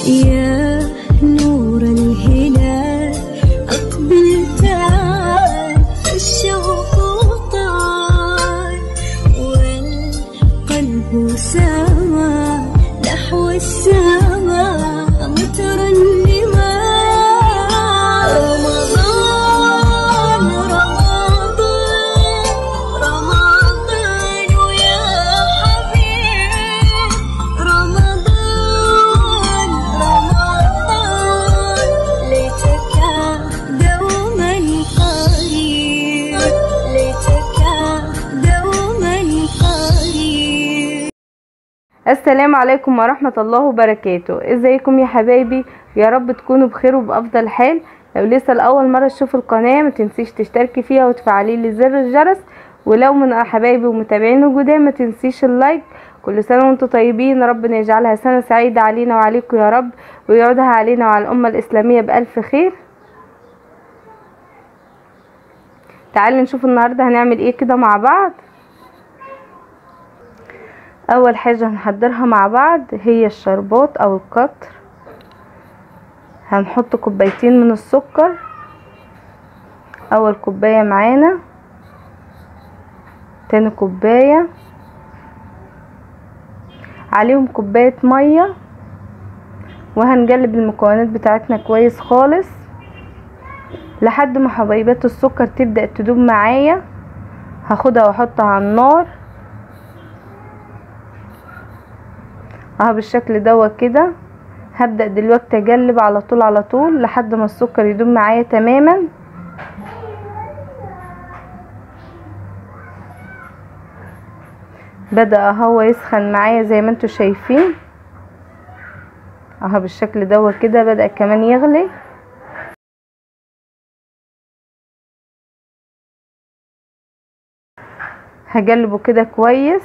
يا نور الهلال أقبل تعال الشوق طال والقلب سما نحو السماء مترنما رمضان رمضان رمضان يا حبيب رمضان رمضان ليتك دوما قريب ليتك دوما قريب السلام عليكم ورحمة الله وبركاته ازيكم يا حبايبي يا رب تكونوا بخير وبأفضل حال لو لسه لأول مرة تشوفوا القناة ما تنسيش تشتركي فيها وتفعلي لي زر الجرس ولو من حبايبي ومتابعين الجداد ما تنسيش اللايك كل سنة وانتم طيبين ربنا يجعلها سنة سعيدة علينا وعليكم يا رب ويعودها علينا وعلى الأمة الإسلامية بألف خير تعالوا نشوف النهاردة هنعمل ايه كده مع بعض اول حاجة هنحضرها مع بعض هي الشربات او القطر هنحط كوبايتين من السكر اول كوباية معانا تاني كوباية عليهم كوباية مية وهنجلب المكونات بتاعتنا كويس خالص لحد ما حبيبات السكر تبدأ تدوب معايا هاخدها واحطها على النار اهو بالشكل دوت كده هبدأ دلوقتي اجلب على طول على طول لحد ما السكر يدوب معايا تماما بدأ اهو يسخن معايا زي ما انتوا شايفين اهو بالشكل دوت كده بدأ كمان يغلي هجلبه كده كويس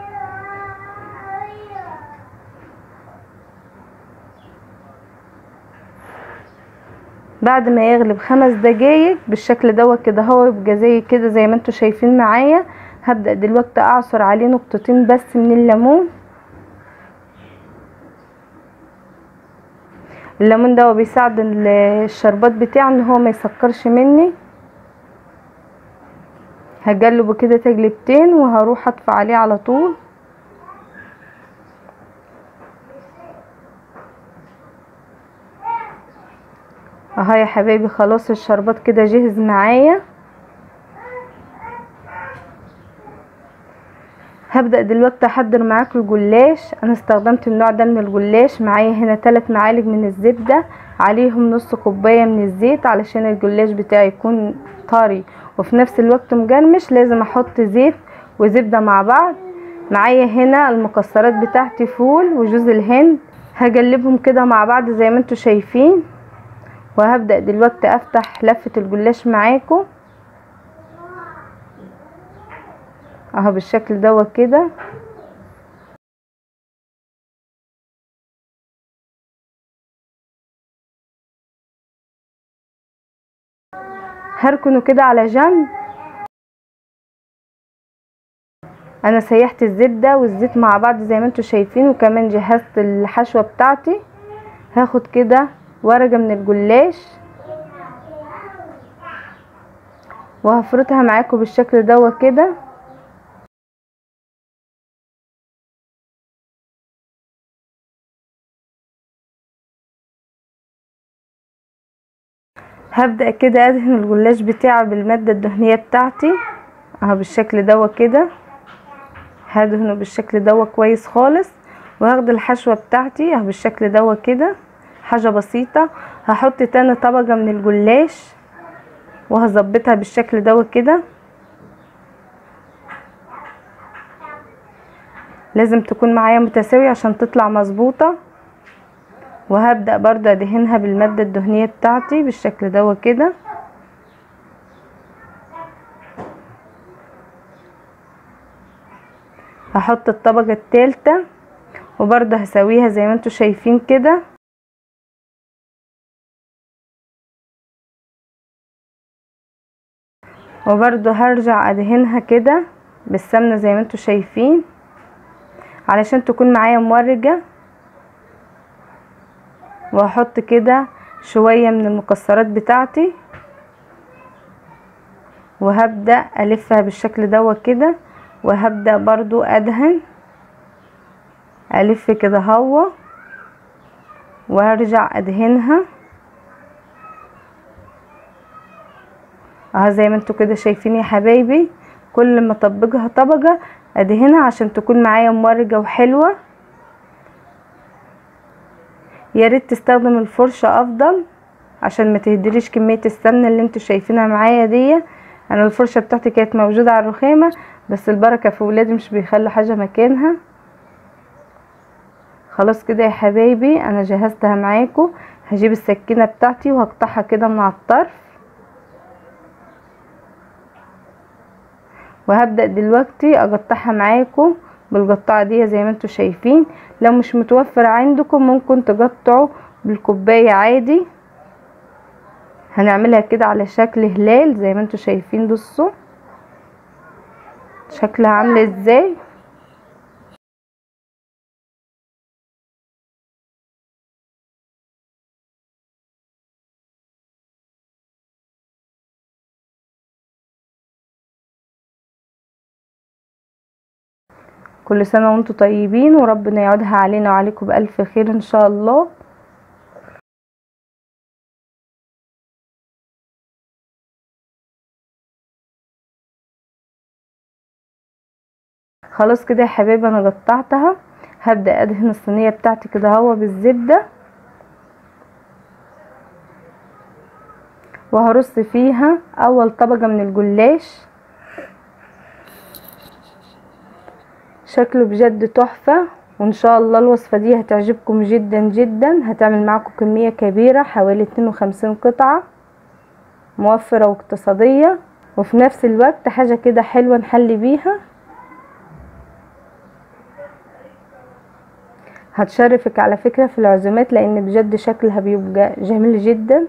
بعد ما يغلب خمس دقايق بالشكل دوت كده هو يبقى زي كده زي ما انتوا شايفين معايا هبدأ دلوقتي اعصر عليه نقطتين بس من الليمون الليمون ده بيساعد ال- الشربات بتاعه ان هو ما يسكرش مني هجلبه كده تجلبتين وهروح اطفي عليه على طول اهو يا حبايبي خلاص الشربات كده جهز معايا هبدأ دلوقتي احضر معاكم الجلاش انا استخدمت النوع ده من الجلاش معايا هنا 3 معالق من الزبدة عليهم نص كوباية من الزيت علشان الجلاش بتاعي يكون طري وفي نفس الوقت مجرمش لازم احط زيت وزبدة مع بعض معايا هنا المكسرات بتاعتي فول وجوز الهند هجلبهم كده مع بعض زي ما انتوا شايفين وهبدأ دلوقتي افتح لفة الجلاش معاكم اهو بالشكل دوت كده هركنه كده على جنب انا سيحت الزبدة والزيت مع بعض زي ما انتوا شايفين وكمان جهزت الحشوة بتاعتي هاخد كده ورقة من الجلاش وهفرطها معاكم بالشكل دوت كده هبدأ كده ادهن الجلاش بتاعي بالمادة الدهنية بتاعتي اهو بالشكل دوت كده هدهنه بالشكل دوت كويس خالص وهاخد الحشوة بتاعتي اهو بالشكل دوت كده حاجة بسيطة هحط تاني طبقة من الجلاش وهظبطها بالشكل دوت كده لازم تكون معايا متساوية عشان تطلع مظبوطة وهبدأ برضو ادهنها بالمادة الدهنية بتاعتي بالشكل دوت كده هحط الطبقة التالتة وبرضو هسويها زي ما انتوا شايفين كده وبرضو هرجع ادهنها كده بالسمنة زي ما انتوا شايفين علشان تكون معايا مورجة وهحط كده شوية من المكسرات بتاعتي وهبدأ ألفها بالشكل دوت كده وهبدأ برضو أدهن ألف كده هوا وارجع أدهنها اهو زي ما انتوا كده شايفين يا حبايبي كل ما اطبقها طبقة ادهنها عشان تكون معايا مورجة وحلوة يا ريت تستخدم الفرشة افضل عشان ما تهدريش كمية السمنة اللي انتوا شايفينها معايا دي انا الفرشة بتاعتي كانت موجودة على الرخامة بس البركة في ولادي مش بيخلوا حاجة مكانها خلاص كده يا حبايبي انا جهزتها معاكم هجيب السكينة بتاعتي وهقطعها كده من على الطرف وهبدأ دلوقتي اقطعها معاكم بالقطاعة دي زي ما انتوا شايفين لو مش متوفر عندكم ممكن تقطعوا بالكوباية عادي هنعملها كده على شكل هلال زي ما انتوا شايفين بصوا شكلها عامل ازاي كل سنة وانتم طيبين وربنا يعودها علينا وعليكم بألف خير ان شاء الله خلاص كده يا حبايبي انا قطعتها هبدأ ادهن الصينية بتاعتي كده هوا بالزبدة وهرص فيها اول طبقة من الجلاش شكله بجد تحفة وان شاء الله الوصفة دي هتعجبكم جدا جدا هتعمل معاكم كمية كبيرة حوالي 52 قطعة موفرة واقتصادية وفي نفس الوقت حاجة كده حلوة نحلي بيها هتشرفك على فكرة في العزومات لان بجد شكلها بيبقى جميل جدا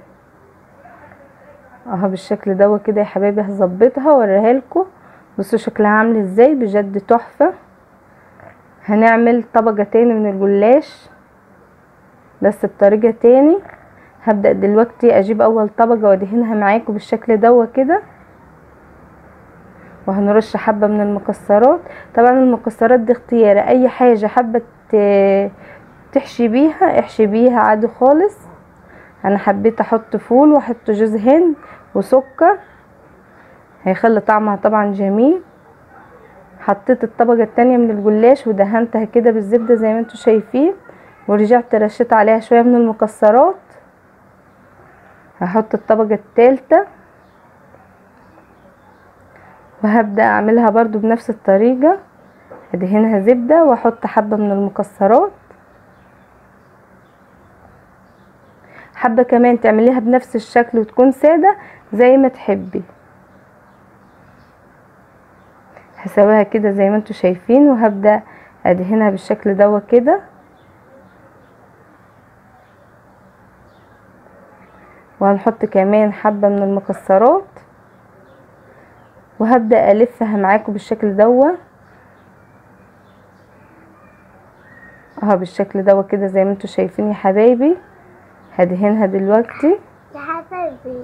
اهو بالشكل دوت كده يا حبايبي هظبطها واوريها لكم بصوا شكلها عامل ازاي بجد تحفه هنعمل طبقة تاني من الجلاش بس بطريقة تاني هبدأ دلوقتي اجيب اول طبقة وادهنها معاكم بالشكل دوت كده وهنرش حبة من المكسرات طبعا المكسرات دي اختياري اي حاجة حابة تحشي بيها احشي بيها عادي خالص انا حبيت احط فول واحط جوز هند وسكر هيخلي طعمها طبعا جميل حطيت الطبقة التانية من الجلاش ودهنتها كده بالزبدة زي ما انتوا شايفين ورجعت رشيت عليها شوية من المكسرات هحط الطبقة التالتة وهبدأ اعملها برضو بنفس الطريقة ادهنها زبدة واحط حبة من المكسرات حابة كمان تعمليها بنفس الشكل وتكون سادة زي ما تحبي هسويها كده زي ما انتوا شايفين وهبدأ ادهنها بالشكل دوت كده وهنحط كمان حبة من المكسرات وهبدأ الفها معاكم بالشكل دوت اهو بالشكل دوت كده زي ما انتوا شايفين يا حبايبي هدهنها دلوقتي يا حبيبي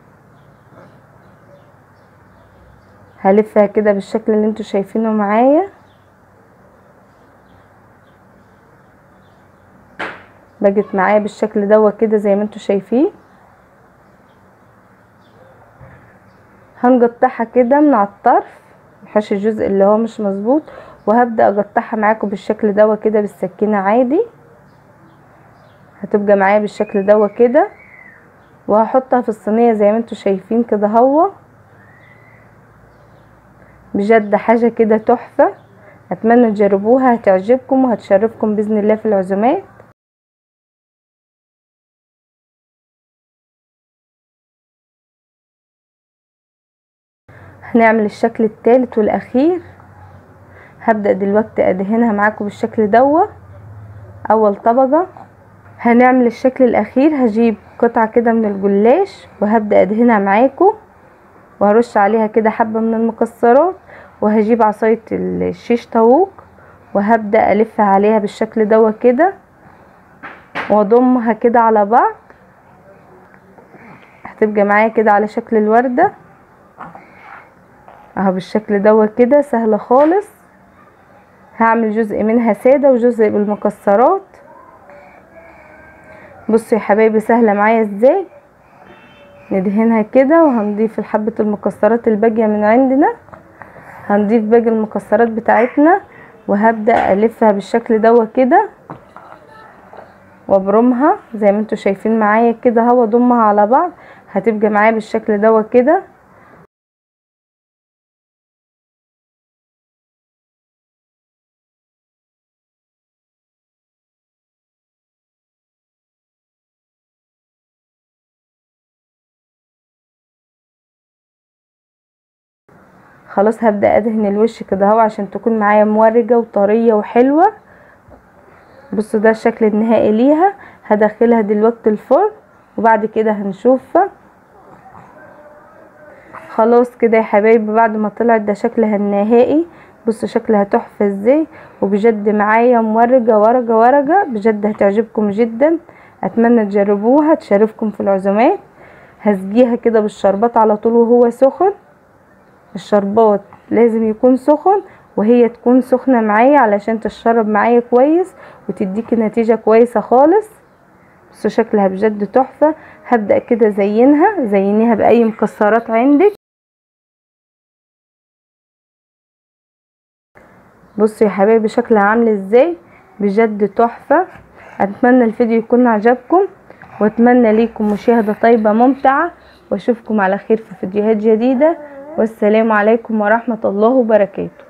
هلفها كده بالشكل اللي انتوا شايفينه معايا بقت معايا بالشكل دوت كده زي ما انتوا شايفين هنقطعها كده من على الطرف نحش الجزء اللي هو مش مظبوط وهبدا اقطعها معاكم بالشكل دوت كده بالسكينه عادي هتبقى معايا بالشكل دوت كده وهحطها في الصينيه زي ما انتوا شايفين كده هو بجد حاجه كده تحفه اتمنى تجربوها هتعجبكم وهتشرفكم باذن الله في العزومات هنعمل الشكل الثالث والاخير هبدأ دلوقتي ادهنها معاكم بالشكل دوت اول طبقة هنعمل الشكل الاخير هجيب قطعة كده من الجلاش وهبدأ ادهنها معاكم وهرش عليها كده حبة من المكسرات وهجيب عصاية الشيش طاووق وهبدأ الف عليها بالشكل دوت كده واضمها كده على بعض هتبقى معايا كده على شكل الوردة اهو بالشكل دوت كده سهلة خالص هعمل جزء منها سادة وجزء بالمكسرات بصوا يا حبايبي سهلة معايا ازاي ندهنها كده وهنضيف حبة المكسرات الباقية من عندنا هنضيف باقي المكسرات بتاعتنا وهبدأ ألفها بالشكل دوت كده وابرمها زي ما انتوا شايفين معايا كده اهو اضمها على بعض هتبقى معايا بالشكل دوت كده خلاص هبدأ ادهن الوش كده اهو عشان تكون معايا مورجة وطرية وحلوة بصوا ده الشكل النهائي ليها هدخلها دلوقتي الفرن وبعد كده هنشوفها خلاص كده يا حبايبي بعد ما طلعت ده شكلها النهائي بصوا شكلها تحفة ازاي وبجد معايا مورجة ورقة ورقة بجد هتعجبكم جدا اتمنى تجربوها تشارككم في العزومات هسقيها كده بالشربات على طول وهو سخن الشربات لازم يكون سخن وهي تكون سخنة معايا علشان تشرب معايا كويس وتديكي نتيجة كويسة خالص بصوا شكلها بجد تحفة هبدأ كده زينها زينيها بأي مكسرات عندك بصوا يا حبايبي شكلها عامل ازاي بجد تحفة اتمنى الفيديو يكون عجبكم واتمنى ليكم مشاهدة طيبة ممتعة واشوفكم على خير في فيديوهات جديدة والسلام عليكم ورحمة الله وبركاته